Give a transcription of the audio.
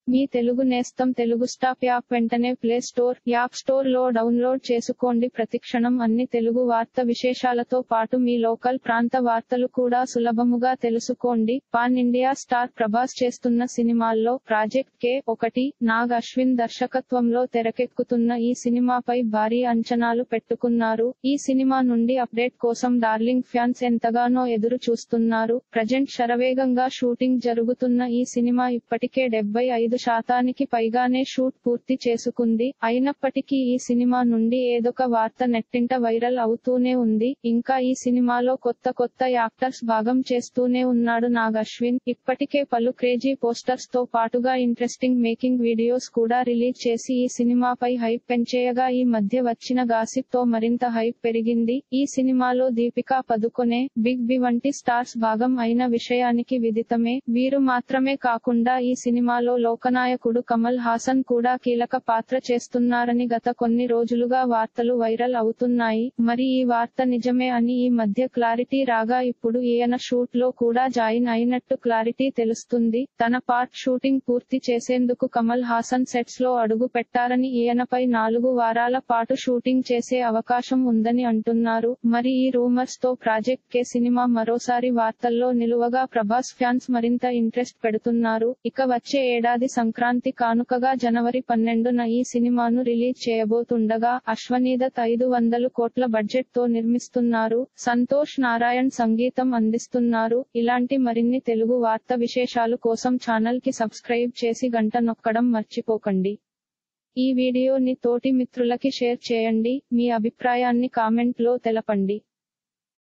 మీ తెలుగు నేస్తం Telugu stop app వెంటనే play store app store లో డౌన్లోడ్ చేసుకోండి ప్రతిక్షణం అన్ని తెలుగు వార్త విశేషాలతో పాటు మీ లోకల్ ప్రాంత వార్తలు కూడా సులభముగా తెలుసుకోండి పాన్ ఇండియా స్టార్ ప్రభాస్ చేస్తున్న సినిమాల్లో ప్రాజెక్ట్ కే ఒకటి నాగ్ అశ్విన్ దర్శకత్వంలో తెరకెక్కుతున్న ఈ సినిమాపై భారీ అంచనాలు పెట్టుకున్నారు ఈ సినిమా నుండి అప్డేట్ కోసం డార్లింగ్ ఫ్యాన్స్ ఎంతగానో ఎదురు చూస్తున్నారు ప్రజెంట్ శరవేగంగా షూటింగ్ జరుగుతున్న ఈ సినిమా ఇప్పటికే డెబ్బై ఐదు శాతానికి పైగానే షూట్ పూర్తి చేసుకుంది అయినప్పటికీ ఈ సినిమా నుండి ఏదొక వార్త నెట్టింట వైరల్ అవుతూనే ఉంది ఇంకా ఈ సినిమాలో కొత్త కొత్త యాక్టర్స్ భాగం చేస్తూనే ఉన్నాడు నాగ్ అశ్విన్ ఇప్పటికే పలు క్రేజీ పోస్టర్స్ తో పాటుగా ఇంట్రెస్టింగ్ మేకింగ్ వీడియోస్ కూడా రిలీజ్ చేసి ఈ సినిమాపై హైప్ పెంచేయగా ఈ మధ్య వచ్చిన గాసిప్ తో మరింత హైప్ పెరిగింది ఈ సినిమాలో దీపికా పదుకొనే బిగ్ బి వంటి స్టార్స్ భాగం అయిన విషయానికి విదితమే వీరు మాత్రమే కాకుండా ఈ సినిమాలో లోకనాయకుడు కమల్ హాసన్ కూడా కీలక పాత్ర చేస్తున్నారని గత కొన్ని రోజులుగా వార్తలు వైరల్ అవుతున్నాయి మరి ఈ వార్త నిజమే అని ఈ మధ్య క్లారిటీ రాగా ఇప్పుడు ఈయన షూట్ లో కూడా జాయిన్ అయినట్టు క్లారిటీ తెలుస్తుంది తన పార్ట్ షూటింగ్ పూర్తి చేసేందుకు కమల్ హాసన్ సెట్స్ లో అడుగు పెట్టారని ఈయనపై నాలుగు వారాల పాటు షూటింగ్ చేసే అవకాశం ఉందని అంటున్నారు మరి ఈ రూమర్స్ తో ప్రాజెక్ట్ కే సినిమా మరోసారి వార్తల్లో నిలువగా ప్రభాస్ ఫ్యాన్స్ మరింత ఇంట్రెస్ట్ పెడుతున్నారు ఇక వచ్చే ఏడాది సంక్రాంతి కానుకగా జనవరి పన్నెండున ఈ సినిమాను రిలీజ్ చేయబోతుండగా అశ్వనీదత్ ఐదు వందలు కోట్ల బడ్జెట్ తో నిర్మిస్తున్నారు సంతోష్ నారాయణ్ సంగీతం అందిస్తున్నారు ఇలాంటి మరిన్ని తెలుగు వార్త విశేషాలు కోసం ఛానల్ కి సబ్స్క్రైబ్ చేసి గంట నొక్కడం మర్చిపోకండి ఈ వీడియోని తోటి మిత్రులకి షేర్ చేయండి మీ అభిప్రాయాన్ని కామెంట్ లో తెలపండి